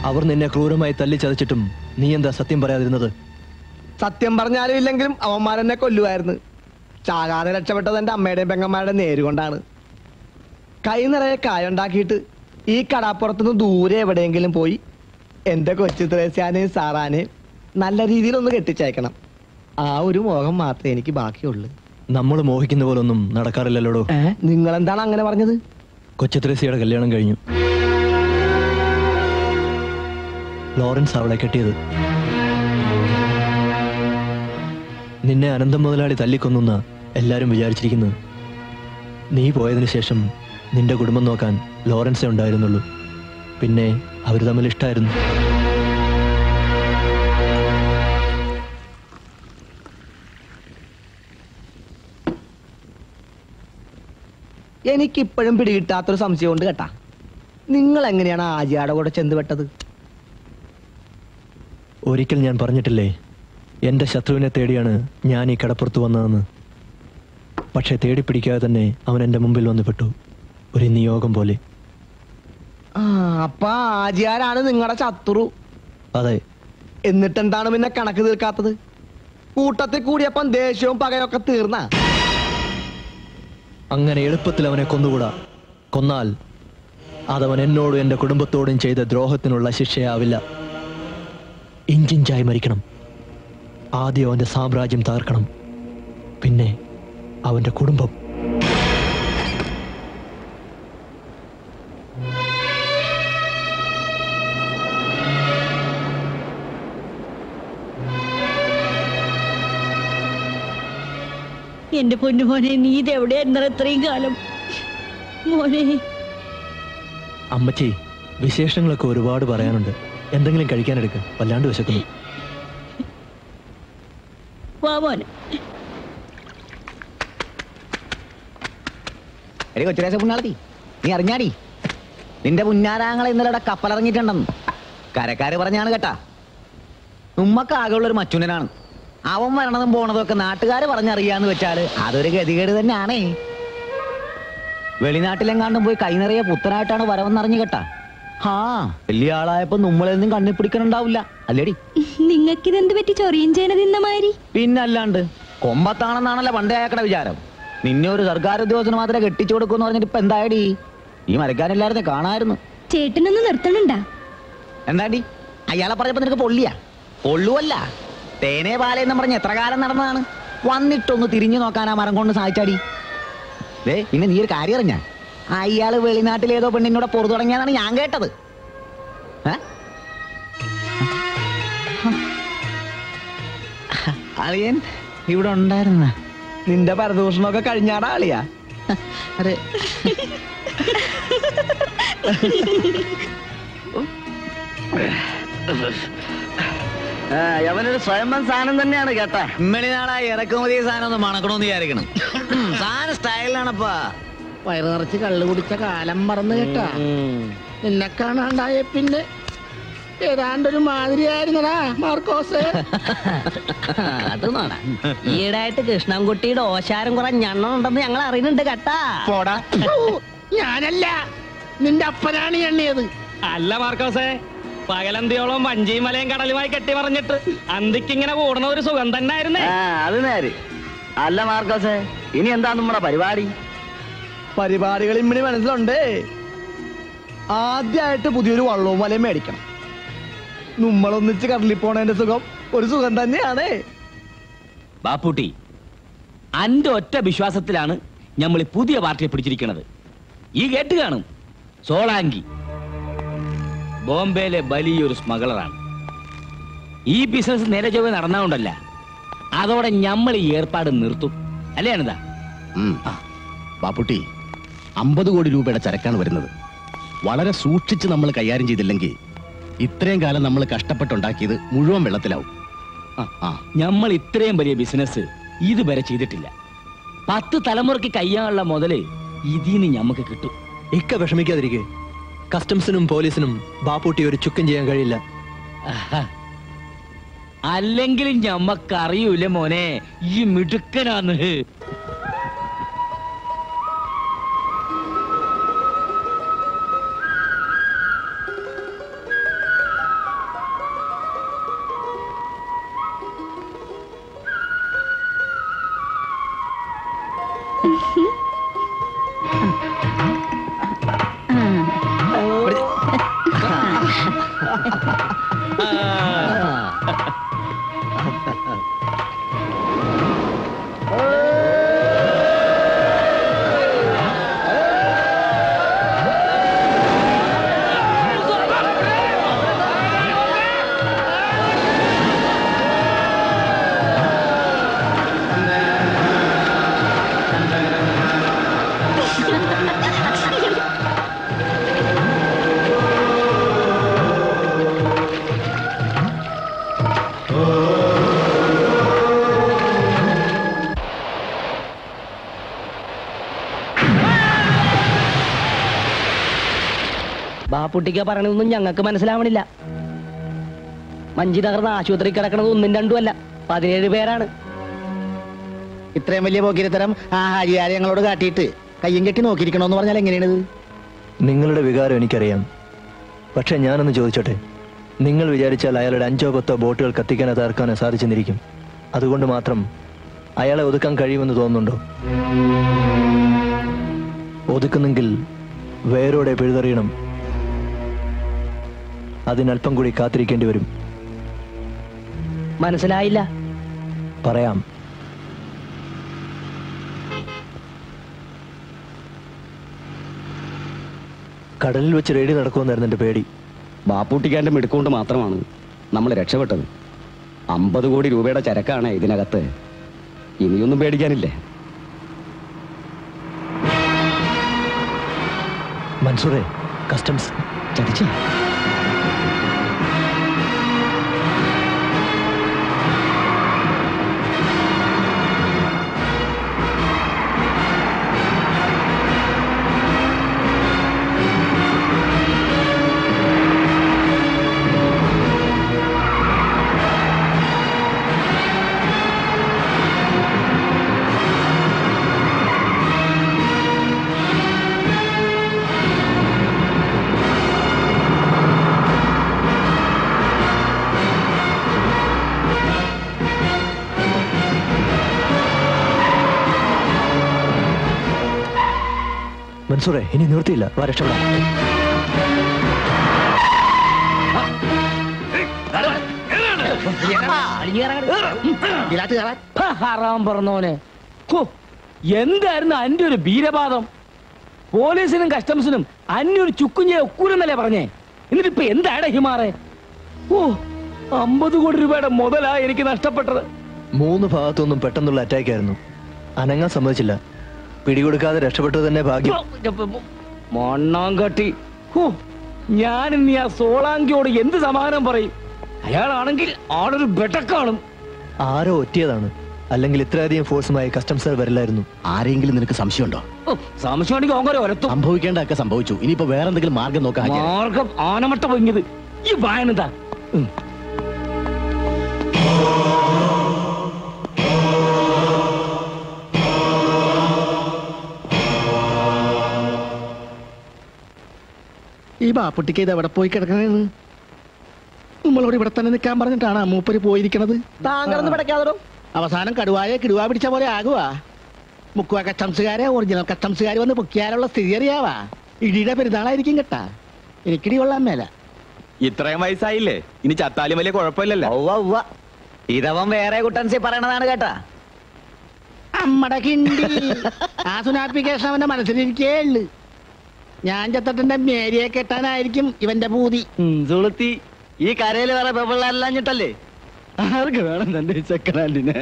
അവർ നിന്നെ ക്രൂരമായി തല്ലിച്ചതച്ചിട്ടും നീ എന്താ സത്യം പറയാതിരുന്നത് സത്യം പറഞ്ഞാലും ഇല്ലെങ്കിലും അവന്മാരെന്നെ കൊല്ലുമായിരുന്നു ചാകാതെ രക്ഷപ്പെട്ടത് എൻ്റെ അമ്മയുടെയും പെങ്ങന്മാരുടെയും നേരുകൊണ്ടാണ് കൈ നിറയെ കായുണ്ടാക്കിയിട്ട് ഈ കടാപ്പുറത്തുനിന്ന് ദൂരെ എവിടെയെങ്കിലും പോയി എൻ്റെ കൊച്ചു ത്രേസ്യാനെയും സാറാനെയും നല്ല രീതിയിലൊന്ന് കെട്ടിച്ചയക്കണം ആ ഒരു മോഹം മാത്രമേ എനിക്ക് ബാക്കിയുള്ളൂ നമ്മൾ മോഹിക്കുന്ന പോലൊന്നും നടക്കാറില്ലല്ലോടോ നിങ്ങൾ എന്താണ് അങ്ങനെ പറഞ്ഞത് കൊച്ചത്രേസിയുടെ കല്യാണം കഴിഞ്ഞു ലോറൻസ് അവളെ കെട്ടിയത് നിന്നെ അനന്തം മുതലാളി തല്ലിക്കൊന്നുന്ന എല്ലാരും വിചാരിച്ചിരിക്കുന്നത് നീ പോയതിനു ശേഷം നിന്റെ കുടുംബം നോക്കാൻ ലോറൻസേ ഉണ്ടായിരുന്നുള്ളൂ പിന്നെ അവർ തമ്മിൽ ഇഷ്ടമായിരുന്നു എനിക്കിപ്പോഴും പിടികിട്ടാത്തൊരു സംശയമുണ്ട് കേട്ടാ നിങ്ങൾ എങ്ങനെയാണ് ആജിയാടെ കൂടെ ചെന്നുപെട്ടത് ഒരിക്കൽ ഞാൻ പറഞ്ഞിട്ടില്ലേ എന്റെ ശത്രുവിനെ തേടിയാണ് ഞാൻ ഈ കടപ്പുറത്ത് വന്നതെന്ന് പക്ഷെ തേടി പിടിക്കാതെ തന്നെ അവൻ എൻ്റെ മുമ്പിൽ വന്നു പെട്ടു ഒരു നിയോഗം പോലെ ആ അപ്പൊ ആജിയാരാണ് നിങ്ങളുടെ ശത്രു അതെ എന്നിട്ടെന്താണ് പിന്നെ കണക്ക് തീർക്കാത്തത് കൂട്ടത്തിൽ കൂടിയപ്പം ദേഷ്യവും പകയൊക്കെ തീർന്ന അങ്ങനെ എളുപ്പത്തിൽ അവനെ കൊന്നുകൂടാ കൊന്നാൽ അതവൻ എന്നോടും എൻ്റെ കുടുംബത്തോടും ചെയ്ത ദ്രോഹത്തിനുള്ള ശിക്ഷയാവില്ല ഇഞ്ചിഞ്ചായി മരിക്കണം ആദ്യം അവൻ്റെ സാമ്രാജ്യം തകർക്കണം പിന്നെ അവൻ്റെ കുടുംബം എന്റെ പൊന്നുമോനെ നീ ഇതെവിടെയായിരുന്നു ഇത്രയും കാലം മോനെ അമ്മച്ചി വിശേഷങ്ങളൊക്കെ ഒരുപാട് പറയാനുണ്ട് എന്തെങ്കിലും കഴിക്കാനെടുക്ക വല്ലാണ്ട് വിശക്കുന്നു വാ മോനെ എടി കൊച്ചുരേശ പുണ്ണാളത്തി നീ അറിഞ്ഞാടി നിന്റെ പുന്നാരാങ്ങളെ ഇന്നലെ ഇവിടെ കപ്പലിറങ്ങിയിട്ടുണ്ടെന്ന് കരക്കാര് പറഞ്ഞാണ് കേട്ടാ ഉമ്മക്ക് ആകെയുള്ള ഒരു മച്ചുനനാണ് അവൻ വരണതും പോണതും ഒക്കെ നാട്ടുകാര് പറഞ്ഞറിയാന്ന് വെച്ചാല് അതൊരു ഗതികേട് തന്നെയാണേ വെളിനാട്ടിലെങ്ങാണ്ടും പോയി കൈ നിറയെ പുത്തനായിട്ടാണ് വരവെന്നറിഞ്ഞു കേട്ടാ ഹാ വലിയ ആളായപ്പോ നമ്മളെന്നും കണ്ണിൽ പിടിക്കണുണ്ടാവില്ല അല്ലേടി നിങ്ങൾക്കിതെന്ത് പറ്റി ചൊറിയും ചേന തിന്ന മാതിരി പിന്നല്ലാണ്ട് കൊമ്പത്താണെന്നാണല്ലോ പണ്ടേ അയാക്കട വിചാരം നിന്നെ ഒരു സർക്കാർ ഉദ്യോഗസ്ഥന് മാത്രമേ കെട്ടിച്ചു കൊടുക്കൂന്ന് പറഞ്ഞിട്ട് ഇപ്പൊ എന്തായടി ഈ മരക്കാനില്ലായിരുന്നു കാണായിരുന്നു ചേട്ടനൊന്ന് നിർത്തണണ്ടാ എന്താണ്ടി അയാളെ പറഞ്ഞപ്പോ നിനക്ക് പൊള്ളിയാ പൊള്ളുവല്ല തേനേ പാലയെന്നും പറഞ്ഞ് എത്ര കാലം നടന്നതാണ് വന്നിട്ടൊന്ന് തിരിഞ്ഞു നോക്കാൻ ആ മരം കൊണ്ട് സഹായിച്ചാടി ദേ പിന്നെ നീ ഒരു കാര്യം അറിഞ്ഞ അയാള് വെളിനാട്ടിലേതോ പെണ്ണിനോട് പൊറു തുടങ്ങിയതാണ് ഞാൻ കേട്ടത് ഏ? അളിയൻ ഇവിടെ ഉണ്ടായിരുന്ന നിന്റെ പരദൂഷണമൊക്കെ കഴിഞ്ഞാടാ ആളിയാ അതെ അവനൊരു സ്വയംഭം സാധനം തന്നെയാണ് കേട്ടാ ഇമ്മളിനാളാ ഇറക്കുമതി സാധനം ഒന്ന് മണക്കണമെന്ന് വിചാരിക്കണം ഉം, സാധനം സ്റ്റൈലാണപ്പാ വയറ് നിറച്ച് കള്ളു കുടിച്ച കാലം മറന്നു കേട്ടാ നിന്നെ കാണാണ്ടായ പിന്നെ ഏതാണ്ടൊരു മാതിരിയായിരുന്നടാ മാർക്കോസ് അത് നോടാ ഈയിടായിട്ട് കൃഷ്ണൻകുട്ടിയുടെ ഓശാരം കുറെ ഞണ്ണം ഉണ്ടെന്ന് ഞങ്ങൾ അറിയുന്നുണ്ട് കേട്ടാ പോടാ ഔ, ഞാനല്ല നിന്റെ അപ്പനാണ് ഈ എണ്ണിയത് അല്ല മാർക്കോസേ പകലന്തിയോളം വഞ്ചിയും മലയും കടലുമായി കെട്ടി പറഞ്ഞിട്ട് അന്തിക്കിങ്ങനെ കൂടണ ഒരു സുഖം തന്നെ ആയിരുന്നേ അത് നേര് അല്ല മാർക്കോസേ ഇനി എന്താ നമ്മുടെ പരിപാടി പരിപാടികൾ ഇമ്മിണി മനസ്സിലുണ്ട് ആദ്യമായിട്ട് പുതിയൊരു വള്ളവും വലയും മേടിക്കണം നമ്മളൊന്നിച്ച് കടലിൽ പോണതിന്റെ സുഖം ഒരു സുഖം തന്നെയാണ് ബാപ്പൂട്ടി അന്റെ ഒറ്റ വിശ്വാസത്തിലാണ് നമ്മൾ ഈ പുതിയ പാർട്ടിയെ പിടിച്ചിരിക്കുന്നത് ഈ കേട്ട് കാണും സോളാങ്കി ബോംബെയിലെ വലിയൊരു സ്മഗ്ലറാണ് ഈ ബിസിനസ് നേരെ ചൊവ്വേ നടന്നാകൊണ്ടല്ല അതോടെ നമ്മൾ ഈ ഏർപ്പാട് നിർത്തും അല്ലേ അനന്താ ബാപ്പുട്ടി അമ്പത് കോടി രൂപയുടെ ചരക്കാണ് വരുന്നത് വളരെ സൂക്ഷിച്ച് നമ്മൾ കൈകാര്യം ചെയ്തില്ലെങ്കിൽ ഇത്രയും കാലം നമ്മൾ കഷ്ടപ്പെട്ടുണ്ടാക്കിയത് മുഴുവൻ വെള്ളത്തിലാവും ആ, ആ നമ്മൾ ഇത്രയും വലിയ ബിസിനസ് ഇതുവരെ ചെയ്തിട്ടില്ല പത്ത് തലമുറയ്ക്ക് കയ്യാനുള്ള മുതല് ഇതിന് ഞമ്മക്ക് കിട്ടും ഇക്ക വിഷമിക്കാതിരിക്കെ കസ്റ്റംസിനും പോലീസിനും ബാപ്പൂട്ടി ഒരു ചുക്കം ചെയ്യാൻ കഴിയില്ല ആഹാ. അല്ലെങ്കിലും ഞമ്മക്കറിയൂല മോനെ ഈ മിടുക്കനാന്ന് ബാപ്പുട്ടിക്ക പറയണതൊന്നും ഞങ്ങൾക്ക് മനസ്സിലാവണില്ല മഞ്ചി തകർന്ന ആശുപത്രി കിടക്കണത് ഒന്നും രണ്ടും അല്ല പതിനേഴ് പേരാണ് ഇത്രയും വലിയ പോക്കിരിത്തരം ആ ഹരിയാരെ ഞങ്ങളോട് കാട്ടിയിട്ട് കയ്യും കെട്ടി നോക്കിയിരിക്കണോന്ന് പറഞ്ഞാൽ എങ്ങനെയാണിത് നിങ്ങളുടെ വികാരം എനിക്കറിയാം പക്ഷെ ഞാനൊന്ന് ചോദിച്ചോട്ടെ നിങ്ങൾ വിചാരിച്ചാൽ അയാളുടെ അഞ്ചോ പത്തോ ബോട്ടുകൾ കത്തിക്കാനോ തകർക്കാനോ സാധിച്ചെന്നിരിക്കും അതുകൊണ്ട് മാത്രം അയാളെ ഒതുക്കാൻ കഴിയുമെന്ന് തോന്നുന്നുണ്ടോ ഒതുക്കുന്നെങ്കിൽ വേരോടെ പിഴുതെറിയണം അതിനല്പം കൂടി കാത്തിരിക്കേണ്ടി വരും മനസ്സിലായില്ല പറയാം കടലിൽ വെച്ച് റെഡി നടക്കുമെന്നായിരുന്നു എൻ്റെ പേടി ബാപ്പൂട്ടിക്കാരന്റെ മിടുക്കൊണ്ട് മാത്രമാണ് നമ്മൾ രക്ഷപ്പെട്ടത് അമ്പത് കോടി രൂപയുടെ ചരക്കാണ് ഇതിനകത്ത് ഇനിയൊന്നും പേടിക്കാനില്ലേ മൻസൂറെ കസ്റ്റംസ് ചതിച്ചേ മൻസൂറെ ഇനി നിവൃത്തിയില്ല വാ രക്ഷപ്പെടാം ഇതിനകത്ത് കയറാൻ ഹറാം പറഞ്ഞോനെ ഹോ, എന്തായിരുന്നു അന്റെ ഒരു വീരപാദം പോലീസിനും കസ്റ്റംസിനും അന്നെ ഒരു ചുക്കുഞ്ഞെ ഒക്കൂലെന്നല്ലേ പറഞ്ഞേ എന്നിട്ട് ഇപ്പൊ എന്താണ് ഹിമാറെ ഓ അമ്പത് കോടി രൂപയുടെ മുതലാ എനിക്ക് നഷ്ടപ്പെട്ടത് മൂന്ന് ഭാഗത്തുനിന്നും പെട്ടെന്നുള്ള അറ്റാക്ക് ആയിരുന്നു അനങ്ങാൻ സമ്മതിച്ചില്ല പിടികൊടുക്കാതെ രക്ഷപ്പെട്ടത് തന്നെ ഭാഗ്യം മണ്ണാങ്കട്ടി ഹോ ഞാൻ ഇനി ആ സോളാങ്കിയോട് എന്ത് സമാധാനം പറയും അയാളാണെങ്കിൽ ആളൊരു ബെട്ടക്കാണും ആരോ ഒറ്റിയതാണ് അല്ലെങ്കിൽ ഇത്രയധികം ഫോഴ്സുമായി കസ്റ്റംസർ വരില്ലായിരുന്നു ആരെങ്കിലും നിനക്ക് സംശയമുണ്ടോ ഓ, സംശയമാണെങ്കിൽ ഓങ്കര ഒരത്തും സംഭവിക്കേണ്ടതൊക്കെ സംഭവിച്ചു ഇനിയിപ്പോ വേറെ എന്തെങ്കിലും മാർഗം നോക്കാം ഹാജിയാരെ. മാർഗം ആനമട്ട പൊങ്ങിയത് ഈ വായനതാ ഈ ബാപ്പുട്ടിക്ക് ഇത് എവിടെ പോയി കിടക്കണേന്ന് നമ്മളോട് ഇവിടെ തന്നെ നിൽക്കാൻ പറഞ്ഞിട്ടാണ് മൂപ്പര് പോയിരിക്കണത് താങ്കളൊന്ന് പിടയ്ക്കാതോ അവസാനം കടുവായെ കിടുവാ പിടിച്ച പോലെ ആകുവാ മുക്കുവ കസ്റ്റംസുകാരെ ഒറിജിനൽ കസ്റ്റംസുകാർ വന്ന് പൊക്കിയാലുള്ള സ്ഥിതി അറിയാവാ ഇടിയുടെ പെരുന്നാളായിരിക്കും കേട്ടാ എനിക്കിടി കൊള്ളാൻ മേല ഇത്രയും വയസ്സായില്ലേ ഇനി ചത്താലും വലിയ കുഴപ്പമില്ലല്ലോ ഉവ്വ ഉവ്വ ഇതവൻ വേറെ കുട്ടൻസി പറയണതാണ് കേട്ടാ അമ്മടെ കിണ്ടി ആ സുനാപ്പിക്കേഷൻ അവന്റെ മനസ്സിലിരിക്കേ ഉള്ളു ഞാൻ ചത്തട്ടിന്റെ മേരിയെ കെട്ടാനായിരിക്കും ഇവന്റെ പൂതി സുളുത്തി ഈ കരയിൽ വേറെ പെമ്പിള്ളാരില്ലാഞ്ഞിട്ടല്ലേ ആർക്ക് വേണം തന്റെ സെക്കൻഡ് ഹാൻഡിന്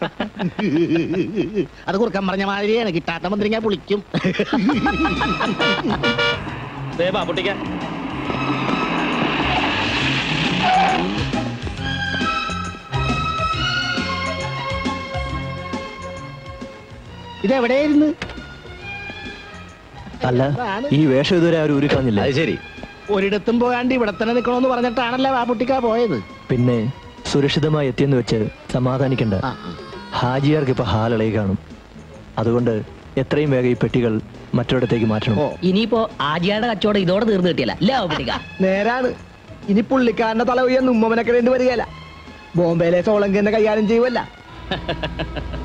അത് കുറുക്കം പറഞ്ഞ മാതിരിയാണ് കിട്ടാത്ത മന്ത്രിങ്ങ പുളിക്കും ബാപ്പുട്ടിക്ക ഇതെവിടെയായിരുന്നു അല്ല ഈ വേഷം ഇതുവരെ ആരും ഉരുക്കാഞ്ഞില്ല അത് ശരി ഒരിടത്തും പോകാണ്ട് ഇവിടെ തന്നെ നിൽക്കണമെന്ന് പറഞ്ഞിട്ടാണല്ലോ ബാപ്പുട്ടിക്ക പോയത് പിന്നെ സുരക്ഷിതമായി എത്തിയെന്ന് വെച്ച് സമാധാനിക്കണ്ട ആ, ഹാജിയാർക്ക് ഇപ്പൊ ഹാലളയി കാണും അതുകൊണ്ട് എത്രയും വേഗം ഈ പെട്ടികൾ മറ്റൊരിടത്തേക്ക് മാറ്റണം ഇനിയിപ്പോ ആജിയുടെ കച്ചവടം ഇതോടെ തീർന്നു കിട്ടിയല്ല അല്ലേ ബാപ്പുട്ടിക്ക നേരാണ് ഇനി പുള്ളിക്കാരന്റെ തല ഉയ്യ ഉമ്മമനക്കിടേണ്ടി വരികയല്ല ബോംബെയിലെ സോളങ്കിന്റെ കൈകാര്യം ചെയ്യുമല്ല